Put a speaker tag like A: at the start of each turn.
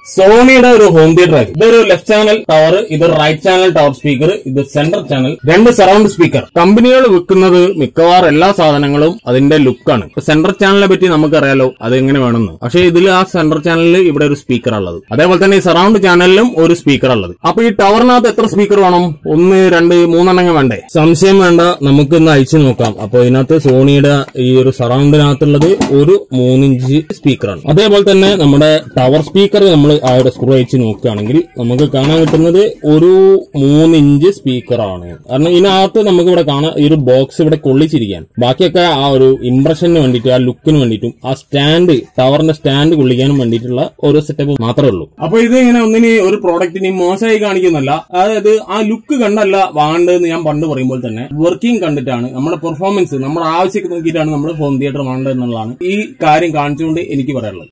A: സോണിയുടെ ഒരു home theatre ആക്കി ഇതൊരു ലെഫ്റ്റ് ചാനൽ ടവർ ഇത് റൈറ്റ് ചാനൽ ടവർ സ്പീക്കർ ഇത് സെന്റർ ചാനൽ രണ്ട് സറൗണ്ട് സ്പീക്കർ കമ്പനികൾ വിൽക്കുന്നത് മിക്കവാറും എല്ലാ സാധനങ്ങളും അതിന്റെ ലുക്കാണ് ഇപ്പൊ സെന്റർ ചാനലിനെ പറ്റി നമുക്കറിയാലോ അത് എങ്ങനെ വേണമെന്ന് പക്ഷേ ഇതിൽ ആ സെന്റർ ചാനലിൽ ഇവിടെ ഒരു സ്പീക്കർ ഉള്ളത് അതേപോലെ തന്നെ ഈ സറൗണ്ട് ചാനലിലും ഒരു സ്പീക്കർ ഉള്ളത് അപ്പൊ ഈ ടവറിനകത്ത് എത്ര സ്പീക്കർ വേണം ഒന്ന് രണ്ട് മൂന്നെണ്ണം വേണ്ടേ സംശയം വേണ്ട നമുക്ക് ഇന്ന് അയച്ചു നോക്കാം അപ്പൊ ഇതിനകത്ത് സോണിയുടെ ഈ ഒരു സറൗണ്ടിനകത്തുള്ളത് ഒരു മൂന്നിഞ്ച് സ്പീക്കറാണ് അതേപോലെ തന്നെ നമ്മുടെ ടവർ സ്പീക്കർ നമ്മൾ ആ ഒരു സ്ക്രൂ അയച്ച് നോക്കുകയാണെങ്കിൽ നമുക്ക് കാണാൻ കിട്ടുന്നത് ഒരു മൂന്നിഞ്ച് സ്പീക്കറാണ് കാരണം ഇതിനകത്ത് നമുക്ക് ഇവിടെ കാണാം ഈ ഒരു ബോക്സ് ഇവിടെ കൊള്ളിച്ചിരിക്കാൻ ബാക്കിയൊക്കെ ആ ഒരു ഇംപ്രഷന് വേണ്ടിയിട്ട് ആ ലുക്കിന് വേണ്ടിയിട്ടും ആ സ്റ്റാൻഡ് ടവറിന്റെ സ്റ്റാൻഡ് കൊള്ളിക്കാനും വേണ്ടിയിട്ടുള്ള ഒരു സെറ്റപ്പ് മാത്രമേ ഉള്ളൂ അപ്പൊ ഇത് ഇങ്ങനെ ഒന്നിന് ഒരു പ്രോഡക്റ്റിന് മോശമായി കാണിക്കുന്നല്ല അതായത് ആ ലുക്ക് കണ്ടല്ല വാങ്ങേണ്ടതെന്ന് ഞാൻ പണ്ട് പറയുമ്പോൾ തന്നെ വർക്കിംഗ് കണ്ടിട്ടാണ് നമ്മുടെ പെർഫോമൻസ് നമ്മുടെ ആവശ്യത്തിന് നോക്കിയിട്ടാണ് നമ്മൾ ഹോം തിയേറ്റർ വാങ്ങേണ്ടത് എന്നുള്ളതാണ് ഈ കാര്യം കാണിച്ചുകൊണ്ട് എനിക്ക് പറയാനുള്ളത്